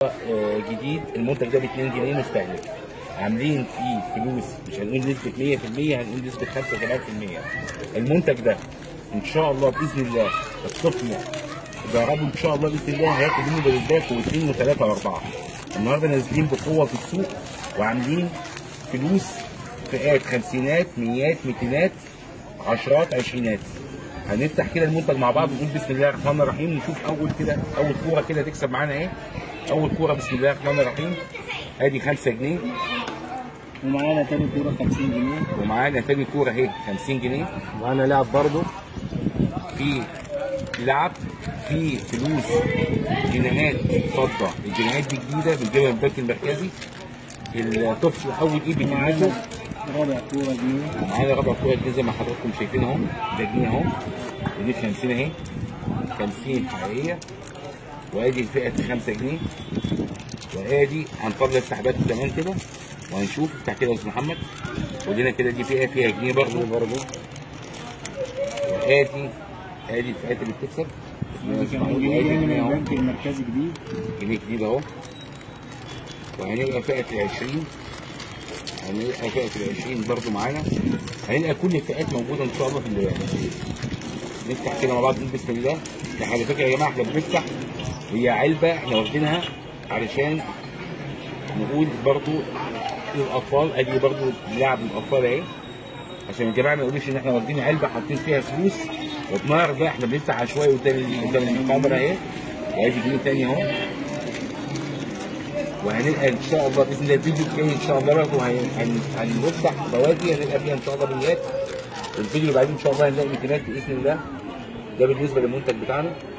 آه، جديد المنتج ده ب 2 جنيه مستهلك عاملين فيه فلوس مش هنقول نسبه 100% هنقول نسبه 75% المنتج ده ان شاء الله باذن الله الطفل جربوا ان شاء الله باذن الله هياخد منه بالذات واثنين وثلاثه واربعه النهارده نازلين بقوه في السوق وعاملين فلوس فئات خمسينات ميات ميتينات عشرات عشرينات هنفتح كده المنتج مع بعض ونقول بسم الله الرحمن الرحيم نشوف اول كده اول كوره كده تكسب معانا ايه اول كوره بسم الله الرحمن الرحيم ادي 5 جنيه ومعانا تاني كوره 50 جنيه ومعانا تاني كوره اهي 50 جنيه ومعانا لعب برضه في لعب في فلوس جنيهات فضه الجنيهات دي جديده بنجيبها من البنك المركزي الطفل اول ايد بتلمسه رابع كوره جنيه معانا ربع كوره جنيه زي ما حضراتكم شايفين اهو ده جنيه اهو ودي 50 اهي 50 حقيقيه وادي الفئه 5 جنيه وادي هنفضل السحبات كمان كده وهنشوف بتاع كده يا استاذ محمد ودينا كده دي فئه فيها جنيه برضه برضه وادي ادي الفئات اللي بتكسب ودي كمان جنيه جاي من البنك المركزي جديد جنيه جديد اهو وهنلقى فئه ال 20 هنلقى فئه ال 20 برضه معانا هنلقى كل الفئات موجوده ان شاء الله في الليله نفتح كده مع بعض نقول بسم الله احنا على فكره يا جماعه احنا بنفتح هي علبه احنا واخدينها علشان نقول برضه للاطفال ادي برضه لعب للاطفال اهي عشان الجماعه ما يقولوش ان احنا واخدين علبه حاطين فيها فلوس وبنعرض احنا بنفتح عشوائي قدام قدام الكاميرا اهي وادي جنيه تاني اهو وهنلقى ان شاء الله باذن الله الفيديو الجاي ان شاء الله برضه هن- هن- هنفتح بواقي هنلقى فيها ان شاء الله بنيات الفيديو اللي بعدين ان شاء الله هنلاقي ميتينات باذن الله ده بالنسبه للمنتج بتاعنا